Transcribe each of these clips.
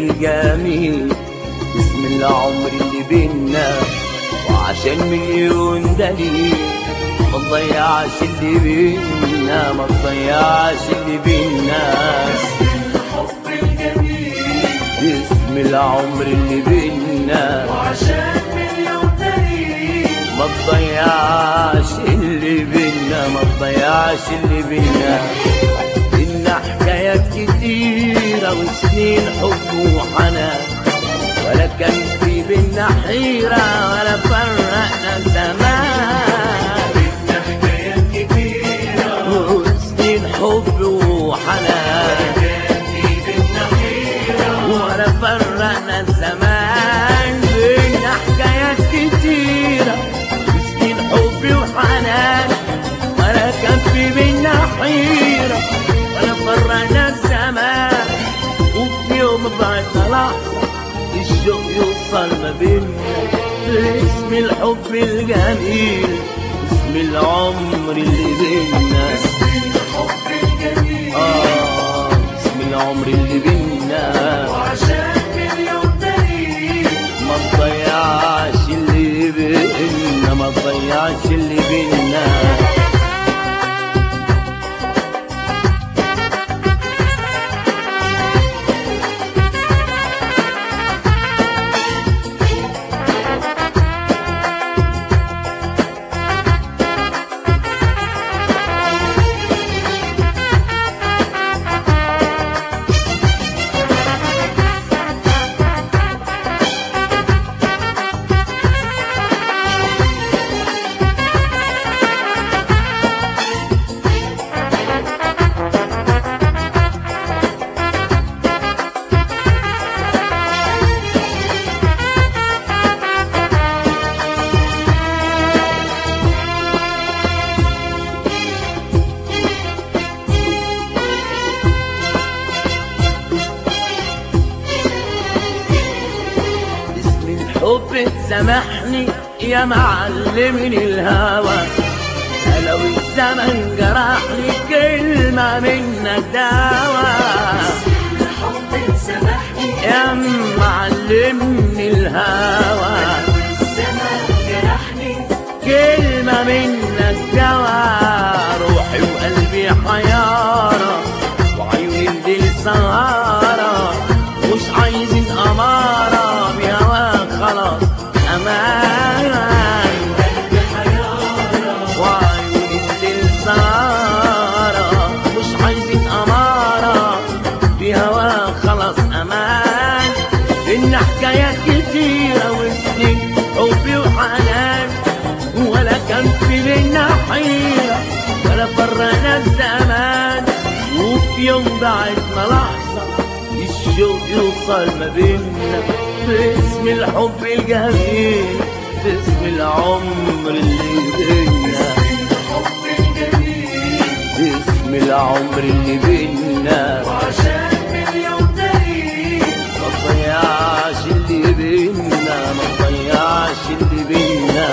الجميل اسم العمر اللي بينا وعشان مليون دليل ما تضيعش اللي بينا ما تضيعش اللي بينا الحب الجميل اسم العمر اللي بينا وعشان مليون دليل ما تضيعش اللي بينا ما تضيعش اللي بينا إن حكايات كتيرة وسنين حب وحنان ولا كان في بينا حيرة ولا فرقنا زمان بينا حكايات كتيرة وسنين حب وحنان كان في بينا حيرة ولا فرقنا الزمان بينا حكايات كتيرة مسكين حب وحنان ولا كان في بينا حيرة ولا فرقنا الزمان وفي يوم بعدنا لحظة الشوق يوصل ما بينا اسم الحب الجميل اسم العمر اللي بينا الحب الجميل آه اسم العمر اللي بينا وعشان مليون دليل ما تضيعش اللي بينا ما تضيعش اللي بينا اسم الحب تسامحني يا معلمني الهوى لو الزمن جرحني كلمة منك دواء الحب سامحني يا معلمني الهوى الزمن جرحني كلمة منك دواء روحي وقلبي حيارة وعيوني الليل سهارة مش عايزين أمارة بهواك خلاص أمان قلبي حيارة وعيوني الليل سهارة مش عايزين أمارة بهواك خلاص أمان إن حكايات كتيرة وسنين حبي وحنان ولا كان في بينا حيرة ولا فرنا الزمان وفي يوم بعدنا لحظة الشوق يوصل ما بينا باسم الحب الجميل باسم العمر اللي بينا الحب الجميل باسم العمر اللي بينا وعشان مليون دليل ما تضيعش اللي بينا ما تضيعش اللي بينا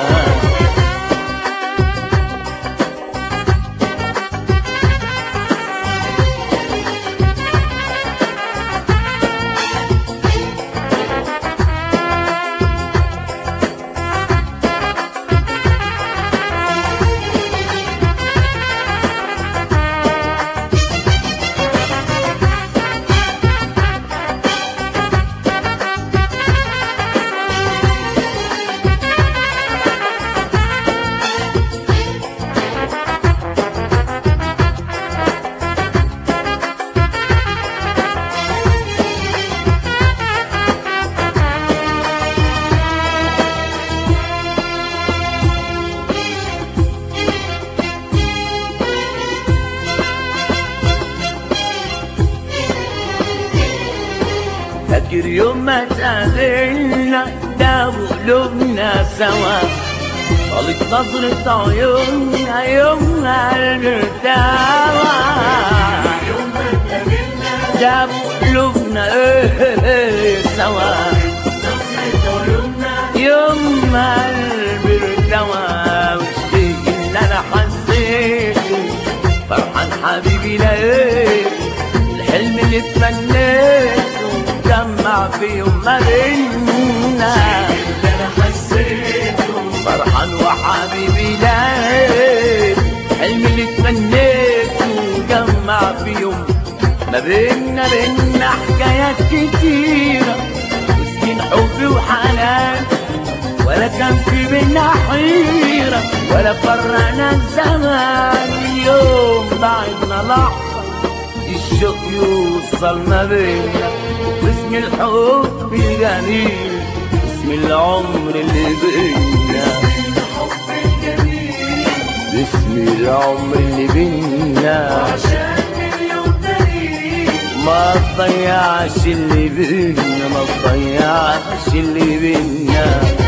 فاكر يوم ما تقابلنا داووا قلوبنا سوا طالت نظرة عيوننا يومها الارتوى يوم ما اتقابلنا جابوا قلوبنا ايه سوا نظرة عيوننا يوم ما قلبي ارتوى والشيء اللي انا حسيته فرحان حبيبي لقيت الحلم اللي اتمنيته جمع في يوم ما بينا اللي انا حسيته فرحان وحبيبي ليل حلمي اللي تمنيته جمع في يوم ما بينا بينا حكايات كتيرة وسنين حب وحنان ولا كان في بينا حيرة ولا فرقنا الزمان اليوم بعدنا لحظة الشوق يوصل ما بينا باسم الحب الجميل باسم العمر اللي بينا الحب الجميل باسم العمر اللي بينا عشان مليون دليل ما تضيعش اللي بينا ما تضيعش اللي بينا